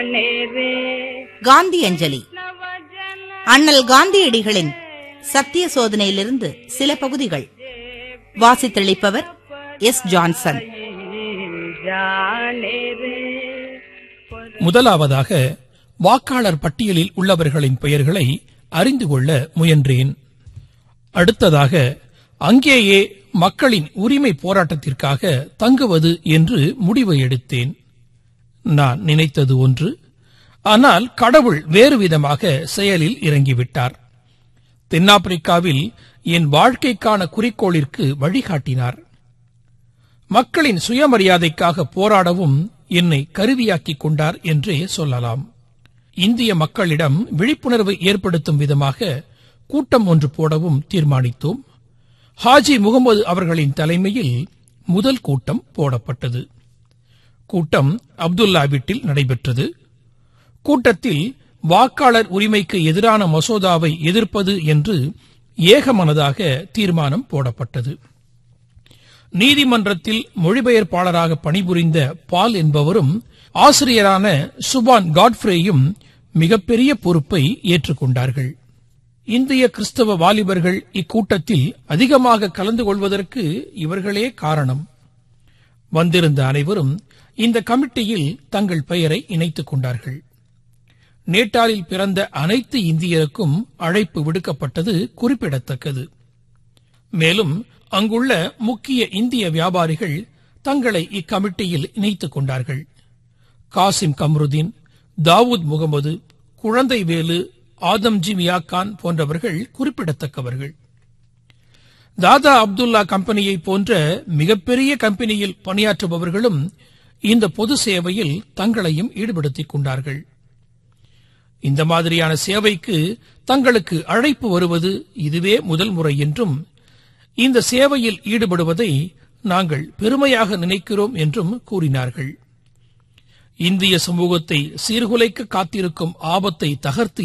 காந்தி அஞ்சலி அண்ணல் காந்தியடிகளின் சத்திய சோதனையிலிருந்து சில பகுதிகள் வாசித்தளிப்பவர் எஸ் ஜான்சன் முதலாவதாக வாக்காளர் பட்டியலில் உள்ளவர்களின் பெயர்களை அறிந்து கொள்ள முயன்றேன் அடுத்ததாக அங்கேயே மக்களின் உரிமை போராட்டத்திற்காக தங்குவது என்று முடிவை எடுத்தேன் நான் நினைத்தது ஒன்று ஆனால் கடவுள் வேறு விதமாக செயலில் இறங்கிவிட்டார் தென்னாப்பிரிக்காவில் என் வாழ்க்கைக்கான குறிக்கோளிற்கு வழிகாட்டினார் மக்களின் சுயமரியாதைக்காக போராடவும் என்னை கருவியாக்கிக் கொண்டார் என்றே சொல்லலாம் இந்திய மக்களிடம் விழிப்புணர்வு ஏற்படுத்தும் விதமாக கூட்டம் ஒன்று போடவும் தீர்மானித்தோம் ஹாஜி முகமது அவர்களின் தலைமையில் முதல் கூட்டம் போடப்பட்டது கூட்டம் அப்துல்லா வீட்டில் நடைபெற்றது கூட்டத்தில் வாக்காளர் உரிமைக்கு எதிரான மசோதாவை எதிர்ப்பது என்று ஏகமனதாக தீர்மானம் போடப்பட்டது நீதிமன்றத்தில் மொழிபெயர்ப்பாளராக பணிபுரிந்த பால் என்பவரும் ஆசிரியரான சுபான் காட்ஃப்ரேயும் மிகப்பெரிய பொறுப்பை ஏற்றுக்கொண்டார்கள் இந்திய கிறிஸ்தவ வாலிபர்கள் இக்கூட்டத்தில் அதிகமாக கலந்து கொள்வதற்கு இவர்களே காரணம் வந்திருந்த அனைவரும் இந்த கமிட்டியில் தங்கள் பெயரை இணைத்துக் கொண்டார்கள் நேட்டாளில் பிறந்த அனைத்து இந்தியருக்கும் அழைப்பு விடுக்கப்பட்டது குறிப்பிடத்தக்கது மேலும் அங்குள்ள முக்கிய இந்திய வியாபாரிகள் தங்களை இக்கமிட்டியில் இணைத்துக் கொண்டார்கள் காசிம் கம்ருதீன் தாவூத் முகமது குழந்தைவேலு ஆதம்ஜி மியாக்கான் போன்றவர்கள் குறிப்பிடத்தக்கவர்கள் தாதா அப்துல்லா கம்பெனியை போன்ற மிகப்பெரிய கம்பெனியில் பணியாற்றுபவர்களும் இந்த பொது சேவையில் தங்களையும் ஈடுபடுத்திக் கொண்டார்கள் இந்த மாதிரியான சேவைக்கு தங்களுக்கு அழைப்பு வருவது இதுவே முதல் முறை என்றும் இந்த சேவையில் ஈடுபடுவதை நாங்கள் பெருமையாக நினைக்கிறோம் என்றும் கூறினார்கள் இந்திய சமூகத்தை சீர்குலைக்க காத்திருக்கும் ஆபத்தை தகர்த்து